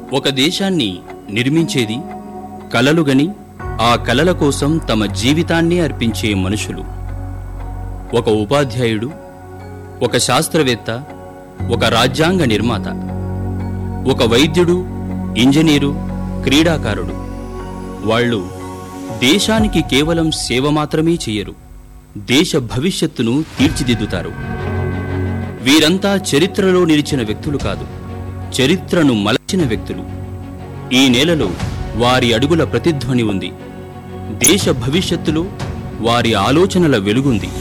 ఒక దేశాన్ని నిర్మించేది కలలుగని ఆ కలల కోసం తమ జీవితాన్ని అర్పించే మనుషులు ఒక ఉపాధ్యాయుడు ఒక శాస్త్రవేత్త ఒక రాజ్యాంగ నిర్మాత ఒక వైద్యుడు ఇంజనీరు క్రీడాకారుడు వాళ్ళు దేశానికి కేవలం సేవ మాత్రమే చేయరు దేశ భవిష్యత్తును తీర్చిదిద్దుతారు వీరంతా చరిత్రలో నిలిచిన వ్యక్తులు కాదు చరిత్రను మలచిన వ్యక్తులు ఈ నేలలో వారి అడుగుల ప్రతిధ్వని ఉంది దేశ భవిష్యత్తులో వారి ఆలోచనల వెలుగుంది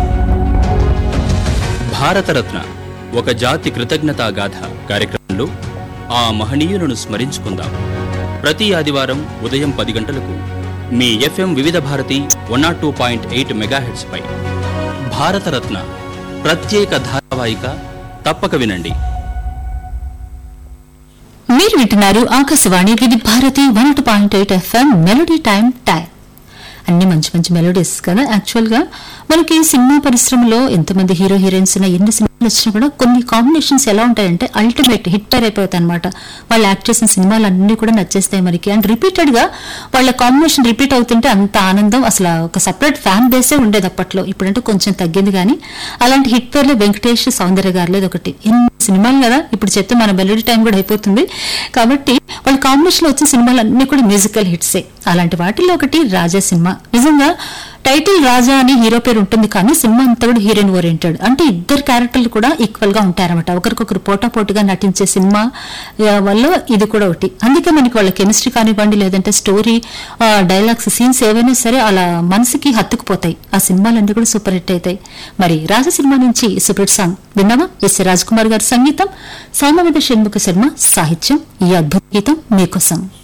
భారతరత్న ఒక జాతి కృతజ్ఞతా గాథ కార్యక్రమంలో ఆ మహనీయులను స్మరించుకుందాం ప్రతి ఆదివారం ఉదయం పది గంటలకు మీ FM Vividh Bharati one nought two point eight megahertz పై భారతరత్న ప్రత్యేక ధారావాహిక తప్పక వినండి మీరు వింటున్నారు ఆకాశవాణి విధి Bharati one two point eight FM melody time time అన్ని మంచి మంచి మెలోడీస్ కదా యాక్చువల్ గా మనకి సినిమా పరిశ్రమలో ఎంతమంది హీరో హీరోయిన్స్ ఉన్న ఎన్ని సినిమాలు వచ్చినా కూడా కొన్ని కాంబినేషన్స్ ఎలా ఉంటాయంటే అల్టిమేట్ హిట్ పేర్ అయిపోతాయి అనమాట వాళ్ళు యాక్ట్ చేసిన సినిమాలు అన్ని కూడా నచ్చేస్తాయి మనకి అండ్ రిపీటెడ్ గా వాళ్ళ కాంబినేషన్ రిపీట్ అవుతుంటే అంత ఆనందం అసలు ఒక సపరేట్ ఫ్యాన్ బేసే ఉండేది అప్పట్లో ఇప్పుడంటే కొంచెం తగ్గింది కానీ అలాంటి హిట్ పేర్లో వెంకటేష్ సౌందర్య గారు ఒకటి ఎన్ని సినిమాలు కదా ఇప్పుడు చెప్తే మన మెలోడీ టైం కూడా అయిపోతుంది కాబట్టి వాళ్ళ కాంబినేషన్ లో వచ్చిన సినిమాలు అన్ని కూడా మ్యూజికల్ హిట్సే అలాంటి వాటిల్లో ఒకటి రాజా సినిమా నిజంగా టైటిల్ రాజా అని హీరో పేరు ఉంటుంది కానీ సినిమా అంతా కూడా హీరోయిన్ ఓరియంటెడ్ అంటే ఇద్దరు క్యారెక్టర్లు కూడా ఈక్వల్ గా ఉంటారన్నమాట ఒకరికొకరు పోటాపోటీగా నటించే సినిమా ఆ, వల్ల ఇది కూడా ఒకటి అందుకే మనకి వాళ్ళ కెమిస్ట్రీ కానివ్వండి లేదంటే స్టోరీ డైలాగ్స్ సీన్స్ ఏవైనా సరే అలా మనసుకి హత్తుకుపోతాయి ఆ సినిమాలన్నీ కూడా సూపర్ హిట్ అవుతాయి మరి రాజా సినిమా నుంచి సూపర్ హిట్ సాంగ్ విన్నామా ఎస్ రాజ్ కుమార్ గారి సంగీతం సామవేద షణ్ముఖ శర్మ సాహిత్యం ఈ అద్భుత గీతం మీకోసం